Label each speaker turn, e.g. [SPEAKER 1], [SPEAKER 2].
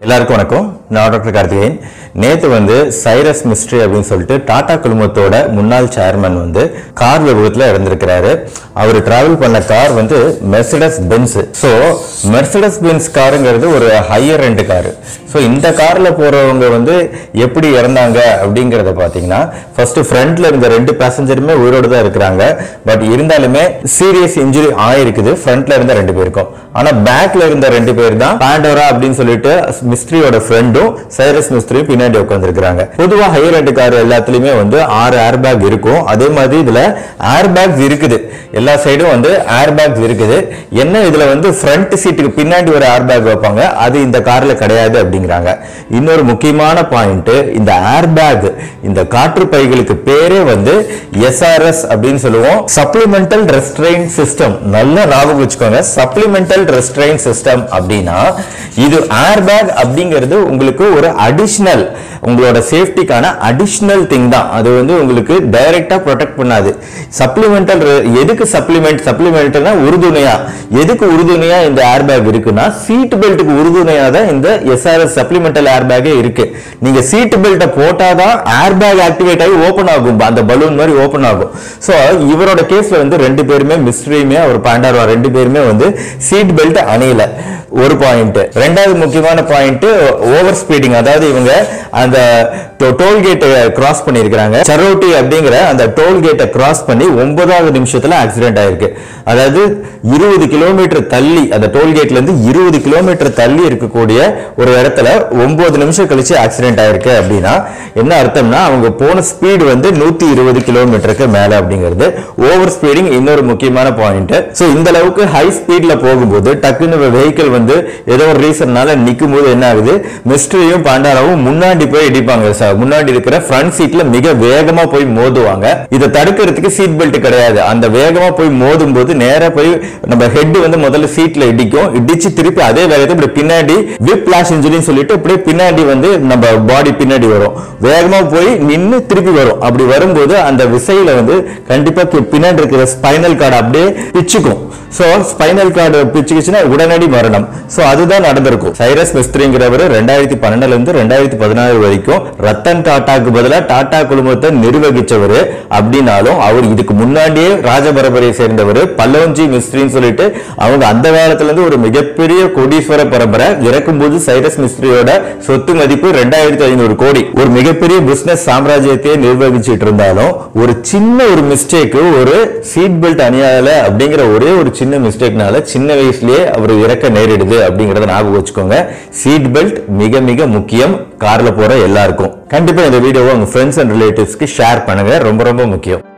[SPEAKER 1] எல்லாருக்கும் வணக்கம் நான் டாக்டர் கார்த்திகேயன் நேத்து வந்து சைரஸ் மிஸ்ட்ரி அப்படின்னு சொல்லிட்டு டாடா குழுமத்தோட முன்னாள் சேர்மன் வந்து கார் விபத்துல இறந்திருக்கிறாரு அவர் டிராவல் பண்ண கார் வந்து Mercedes Benz so Mercedes Benz காருங்கிறது ஒரு ஹையர் ரெண்டு கார் ஸோ இந்த கார்ல போறவங்க வந்து எப்படி இறந்தாங்க அப்படிங்கறத பாத்தீங்கன்னா ஃபர்ஸ்ட் ஃப்ரண்ட்ல இருந்த ரெண்டு பேசஞ்சருமே உயிரோடு தான் இருக்கிறாங்க பட் இருந்தாலுமே சீரியஸ் இன்ஜுரி ஆயிருக்குது ஃப்ரண்ட்ல இருந்த ரெண்டு பேருக்கும் ஆனா பேக்ல இருந்த ரெண்டு பேர் தான் பாண்டோரா அப்படின்னு சொல்லிட்டு மிஸ்ட்ரியோட ஃப்ரெண்டும் சைரஸ் மிஸ்ட்ரியும் பின்னாடி உட்காந்துருக்காங்க பொதுவா ஹையர் ரெண்டு கார் எல்லாத்துலயுமே வந்து ஆறு ஏர் பேக் இருக்கும் அதே மாதிரி இதுல ஏர் பேக்ஸ் இருக்குது எல்லா சைடும் வந்து ஏர் பேக்ஸ் இருக்குது என்ன இதுல வந்து ஃப்ரண்ட் சீட்டுக்கு பின்னாடி ஒரு ஏர் பேக் வைப்பாங்க அது இந்த கார்ல கிடையாது அப்படிங்கிறாங்க இன்னொரு முக்கியமான பாயிண்ட் இந்த ஏர் பேக் இந்த காற்று பைகளுக்கு பேரே வந்து எஸ்ஆர்எஸ் அப்படின்னு சொல்லுவோம் சப்ளிமெண்டல் ரெஸ்ட்ரெயின் சிஸ்டம் நல்லா ஞாபகம் வச்சுக்கோங்க சப்ளிமெண்டல் ரெஸ்ட்ரெயின் சிஸ்டம் அப்படின்னா இது ஏர் பேக் அப்படிங்கிறது உங்களுக்கு ஒரு அடிஷனல் உங்களோட சேஃப்டிக்கான அடிஷனல் திங் தான் அது வந்து உங்களுக்கு டைரக்டா ப்ரொடெக்ட் பண்ணாது சப்ளிமெண்டல் எதுக்கு சப்ளிமெண்ட் சப்ளிமெண்ட்னா உறுதுணையா எதுக்கு உறுதுணையா இந்த ஏர் பேக் இருக்குன்னா சீட் பெல்ட்டுக்கு உறுதுணையா தான் இந்த எஸ்ஆர்எஸ் சப்ளிமெண்டல் ஏர் பேக்கே இருக்கு நீங்க சீட் பெல்ட்டை போட்டாதான் ஏர் பேக் ஆக்டிவேட் ஆகி ஓபன் ஆகும் அந்த பலூன் மாதிரி ஓபன் ஆகும் சோ இவரோட கேஸ்ல வந்து ரெண்டு பேருமே மிஸ்ட்ரியுமே அவர் பாண்டாரா ரெண்டு பேருமே வந்து சீட் பெல்ட் அணியல ஒரு பாயிண்ட் ரெண்டாவது முக்கியமான பாயிண்ட் ஓவர் ஸ்பீடிங் அதாவது இவங்க அந்த டோல்கேட்டை கிராஸ் பண்ணியிருக்கிறாங்க சரோட்டி அப்படிங்கிற அந்த டோல்கேட்டை கிராஸ் பண்ணி ஒன்பதாவது நிமிஷத்துல ஆக்சிடென்ட் ஆயிருக்கு அதாவது இருபது கிலோமீட்டர் தள்ளி அந்த டோல்கேட்ல இருந்து இருபது கிலோமீட்டர் தள்ளி இருக்கக்கூடிய ஒரு இடத்துல ஒன்பது நிமிஷம் கழிச்சு ஆக்சிடென்ட் ஆயிருக்கு அப்படின்னா என்ன அர்த்தம்னா அவங்க போன ஸ்பீடு வந்து நூத்தி இருபது கிலோமீட்டருக்கு மேல அப்படிங்கிறது ஓவர் ஸ்பீடிங் இன்னொரு முக்கியமான பாயிண்ட் சோ இந்த அளவுக்கு ஹை ஸ்பீட்ல போகும்போது டக்குன்னு வெஹிக்கிள் வந்து ஏதோ ஒரு ரீசன்னால நிக்கும் போது என்ன ஆகுது மிஸ்டரியும் பாண்டாராவும் முன்னாடி போய் இடிப்பாங்க சார் முன்னாடி இருக்கிற ஃப்ரண்ட் சீட்ல மிக வேகமா போய் மோதுவாங்க இதை தடுக்கிறதுக்கு சீட் பெல்ட் கிடையாது அந்த வேகமா போய் மோதும் போது நேரா போய் நம்ம ஹெட் வந்து முதல்ல சீட்ல இடிக்கும் இடிச்சு திருப்பி அதே வேகத்தை இப்படி பின்னாடி விப் பிளாஷ் இன்ஜுரின்னு சொல்லிட்டு இப்படியே பின்னாடி வந்து நம்ம பாடி பின்னாடி வரும் வேகமா போய் நின்னு திருப்பி வரும் அப்படி வரும்போது அந்த விசையில வந்து கண்டிப்பா பி- பின்னாடி இருக்கிற ஸ்பைனல் கார்டு அப்படியே பிச்சுக்கும் சோ ஸ்பைனல் கார்டு பிச்சுக்குச்சுன்னா உடனடி மரணம் சோ அதுதான் நடந்திருக்கும் சைரஸ் மிஸ்திரிங்கிறவர் ரெண்டாயிரத்தி பன்னெண்டுல இருந்து ரெண்டாயிரத்தி பதினாறு வரைக்கும் ரத்தன் டாட்டாக்கு பதிலா டாடா குழுமத்தை நிர்வகிச்சவர் அப்படின்னாலும் அவர் இதுக்கு முன்னாடியே ராஜபரம்பரையை சேர்ந்தவர் பல்லவஞ்சி மிஸ்திரின்னு சொல்லிட்டு அவங்க அந்த காலத்துல இருந்து ஒரு மிகப்பெரிய கோடீஸ்வர பரம்பரை இறக்கும்போது சைரஸ் மிஸ்திரியோட சொத்து மதிப்பு ரெண்டாயிரத்தி ஐநூறு கோடி ஒரு மிகப்பெரிய பிசினஸ் சாம்ராஜ்யத்தையே நிர்வகிச்சிட்டு இருந்தாலும் ஒரு சின்ன ஒரு மிஸ்டேக் ஒரு சீட் பெல்ட் அணியால அப்படிங்கிற ஒரே ஒரு சின்ன மிஸ்டேக்னால சின்ன வயசுலயே அவர் இறக்க நேரிடுது அப்படிங்கறத ஞாபகம் வச்சுக்கோங்க சீட் பெல்ட் மிக மிக முக்கியம் கார்ல போற எல்லாருக்கும் கண்டிப்பா இந்த வீடியோவை உங்க ஃப்ரெண்ட்ஸ் அண்ட் ரிலேட்டிவ்ஸ்க்கு ஷேர் பண்ணுங்க ரொம்ப ரொம்ப முக்கியம்